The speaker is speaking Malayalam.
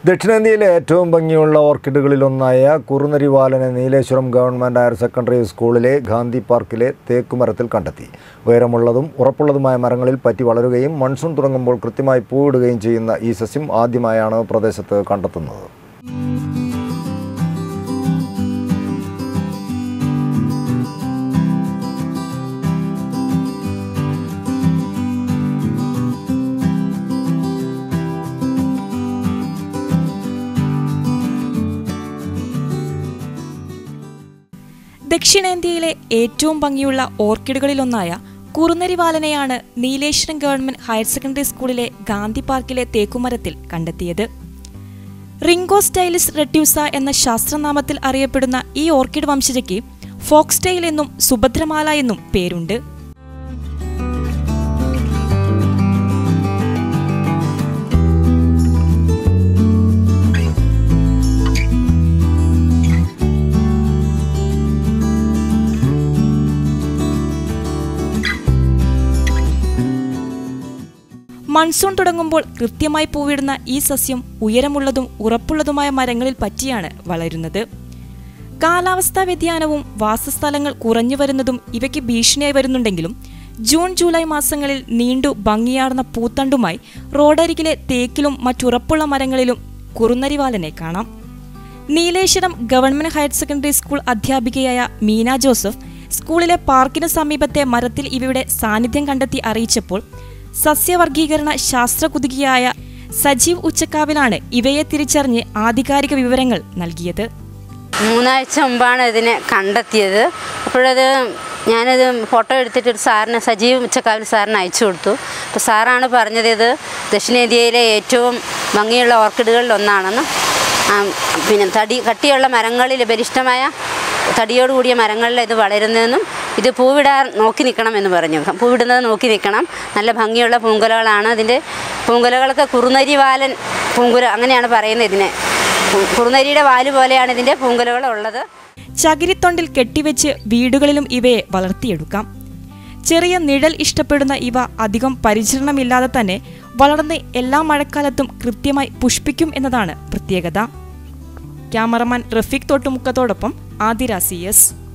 ദക്ഷിണേന്ത്യയിലെ ഏറ്റവും ഭംഗിയുള്ള ഓർക്കിഡുകളിലൊന്നായ കുറുനരിവാലനെ നീലേശ്വരം ഗവൺമെൻറ് ഹയർ സെക്കൻഡറി സ്കൂളിലെ ഗാന്ധി പാർക്കിലെ തേക്കുമരത്തിൽ കണ്ടെത്തി ഉയരമുള്ളതും ഉറപ്പുള്ളതുമായ മരങ്ങളിൽ പറ്റി വളരുകയും മൺസൂൺ തുടങ്ങുമ്പോൾ കൃത്യമായി പൂവിടുകയും ചെയ്യുന്ന ഈ സസ്യം ആദ്യമായാണ് പ്രദേശത്ത് കണ്ടെത്തുന്നത് ദക്ഷിണേന്ത്യയിലെ ഏറ്റവും ഭംഗിയുള്ള ഓർക്കിഡുകളിലൊന്നായ കുറുനരിവാലനെയാണ് നീലേശ്വരം ഗവൺമെന്റ് ഹയർ സെക്കൻഡറി സ്കൂളിലെ ഗാന്ധി പാർക്കിലെ തേക്കുമരത്തിൽ കണ്ടെത്തിയത് റിംഗോ സ്റ്റൈലിസ് റെഡ്യൂസ എന്ന ശാസ്ത്രനാമത്തിൽ അറിയപ്പെടുന്ന ഈ ഓർക്കിഡ് വംശജയ്ക്ക് ഫോക്സ്റ്റൈൽ എന്നും സുഭദ്രമാല എന്നും പേരുണ്ട് മൺസൂൺ തുടങ്ങുമ്പോൾ കൃത്യമായി പൂവിടുന്ന ഈ സസ്യം ഉയരമുള്ളതും ഉറപ്പുള്ളതുമായ മരങ്ങളിൽ പറ്റിയാണ് വളരുന്നത് കാലാവസ്ഥാ വ്യതിയാനവും വാസസ്ഥലങ്ങൾ കുറഞ്ഞു വരുന്നതും ഇവയ്ക്ക് ഭീഷണിയായി വരുന്നുണ്ടെങ്കിലും ജൂൺ ജൂലൈ മാസങ്ങളിൽ നീണ്ടു ഭംഗിയാർന്ന പൂത്തണ്ടുമായി റോഡരികിലെ തേക്കിലും മറ്റുറപ്പുള്ള മരങ്ങളിലും കുറുനരിവാലനെ കാണാം Nileshwaram government higher secondary school അധ്യാപികയായ മീന ജോസഫ് സ്കൂളിലെ പാർക്കിന് സമീപത്തെ മരത്തിൽ ഇവയുടെ സാന്നിധ്യം കണ്ടെത്തി അറിയിച്ചപ്പോൾ സസ്യവർഗീകരണ ശാസ്ത്രകുതുകിയായ സജീവ് ഉച്ചക്കാവിലാണ് ഇവയെ തിരിച്ചറിഞ്ഞ് ആധികാരിക വിവരങ്ങൾ നൽകിയത് മൂന്നാഴ്ച മുമ്പാണ് ഇതിനെ കണ്ടെത്തിയത് അപ്പോഴത് ഞാനത് ഫോട്ടോ എടുത്തിട്ട് ഒരു സാറിന് സജീവ് ഉച്ചക്കാവിൽ സാറിന് അയച്ചു കൊടുത്തു അപ്പോൾ സാറാണ് പറഞ്ഞത് ഇത് ദക്ഷിണേന്ത്യയിലെ ഏറ്റവും ഭംഗിയുള്ള ഓർക്കിഡുകളിൽ ഒന്നാണെന്ന് ആ, പിന്നെ തടി കട്ടിയുള്ള മരങ്ങളിൽ ബലിഷ്ഠമായ തടിയോട് കൂടിയ മരങ്ങളിൽ ഇത് വളരുന്നതെന്നും ഇത് പൂവിടാൻ നോക്കി നിൽക്കണം എന്ന് പറഞ്ഞു പൂവിടുന്നത് നോക്കി നിൽക്കണം നല്ല ഭംഗിയുള്ള പൂങ്കുലകളാണ് അതിൻ്റെ പൂങ്കുലകൾക്ക് കുറുനരിവാലൻ പൂങ്കുല അങ്ങനെയാണ് പറയുന്നത് ഇതിനെ കു- കുറുനരിയുടെ വാല് പോലെയാണ് ഇതിൻ്റെ പൂങ്കുലകൾ ഉള്ളത് ചകിരിത്തൊണ്ടിൽ കെട്ടിവെച്ച് വീടുകളിലും ഇവയെ വളർത്തിയെടുക്കാം ചെറിയ നിഴൽ ഇഷ്ടപ്പെടുന്ന ഇവ അധികം പരിചരണമില്ലാതെ തന്നെ വളർന്ന് എല്ലാ മഴക്കാലത്തും കൃത്യമായി പുഷ്പിക്കും എന്നതാണ് പ്രത്യേകത ക്യാമറമാൻ റഫീഖ് തോട്ടുമുക്കത്തോടൊപ്പം ആതിര സി എസ്